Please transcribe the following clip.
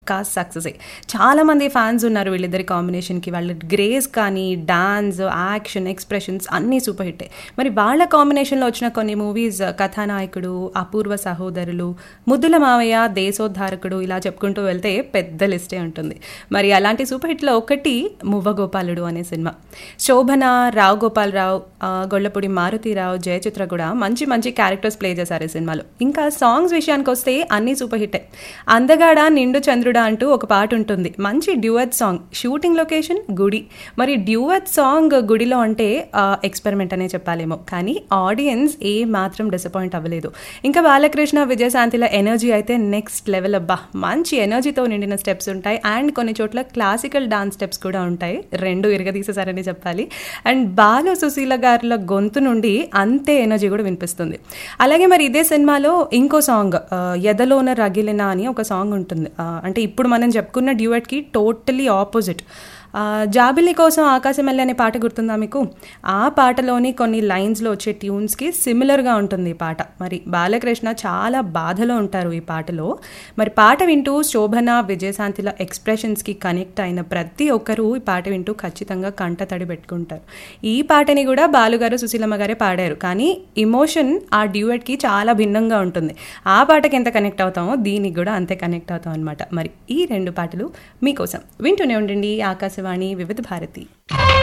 పక్కా success చాలా మంది fans ఉన్నారు వీళ్ళిద్దరి కాంబినేషన్కి వాళ్ళ గ్రేస్ కానీ డాన్స్ యాక్షన్ ఎక్స్ప్రెషన్స్ అన్నీ సూపర్ హిట్ మరి వాళ్ళ కాంబినేషన్లో వచ్చిన కొన్ని మూవీస్ కథానాయకుడు అపూర్వ సహోదరులు ముద్దుల మావయ్య దేశోద్ధారకుడు ఇలా చెప్పుకుంటూ వెళ్తే పెద్ద లిస్టే ఉంటుంది మరి అలాంటి సూపర్ హిట్లో ఒకటి మువ్వ గోపాలుడు అనే సినిమా శోభన రావు గోపాలరావు ఆ, గొల్లపూడి మారుతీరావు జయచిత్ర కూడా మంచి మంచి క్యారెక్టర్స్ ప్లే చేశారు ఈ సినిమాలో ఇంకా సాంగ్స్ విషయానికి వస్తే అన్నీ సూపర్ హిట్టే అందగాడ నిండు చంద్రుడా అంటూ ఒక పాట ఉంటుంది మంచి డ్యూయట్ సాంగ్ షూటింగ్ లొకేషన్ గుడి మరి డ్యూయట్ సాంగ్ గుడిలో అంటే ఎక్స్పెరిమెంట్ అనే చెప్పాలేమో కానీ ఆడియన్స్ ఏ మాత్రం డిసప్పాయింట్ అవ్వలేదు ఇంకా బాలకృష్ణ విజయశాంతిల ఎనర్జీ అయితే నెక్స్ట్ లెవెల్ అబ్బా మంచి ఎనర్జీతో నిండిన స్టెప్స్ ఉంటాయి అండ్ కొన్ని చోట్ల క్లాసికల్ డాన్స్ స్టెప్స్ కూడా ఉంటాయి రెండు ఇరగదీసేసారని చెప్పాలి అండ్ బాల సుశీల గారుల గొంతు నుండి అంతే ఎనర్జీ కూడా వినిపిస్తుంది అలాగే మరి ఇదే సినిమాలో ఇంకో సాంగ్ ఆ, ఎదలోన రగిలిన అని ఒక సాంగ్ ఉంటుంది ఆ, అంటే ఇప్పుడు మనం చెప్పుకున్న డ్యూయట్కి టోటలీ ఆపోజిట్ ఆ, జాబిలి కోసం ఆకాశమల్లి అనే పాట గుర్తుందా మీకు ఆ పాటలోని కొన్ని లైన్స్లో వచ్చే ట్యూన్స్కి సిమిలర్గా ఉంటుంది ఈ పాట మరి బాలకృష్ణ చాలా బాధలో ఉంటారు ఈ పాటలో మరి పాట వింటూ శోభన విజయశాంతిల ఎక్స్ప్రెషన్స్కి కనెక్ట్ అయిన ప్రతి ఒక్కరూ ఈ పాట వింటూ ఖచ్చితంగా కంట తడి పెట్టుకుంటారు ఈ పాటని కూడా బాలుగారు సుశీలమ్మ గారే పాడారు కానీ ఇమోషన్ ఆ డ్యూయట్కి చాలా భిన్నంగా ఉంటుంది ఆ పాటకి ఎంత కనెక్ట్ అవుతామో దీనికి కూడా అంతే కనెక్ట్ అవుతాం అనమాట మరి ఈ రెండు పాటలు మీకోసం వింటూనే ఉండండి ఆకాశవాణి వివిధ భారతి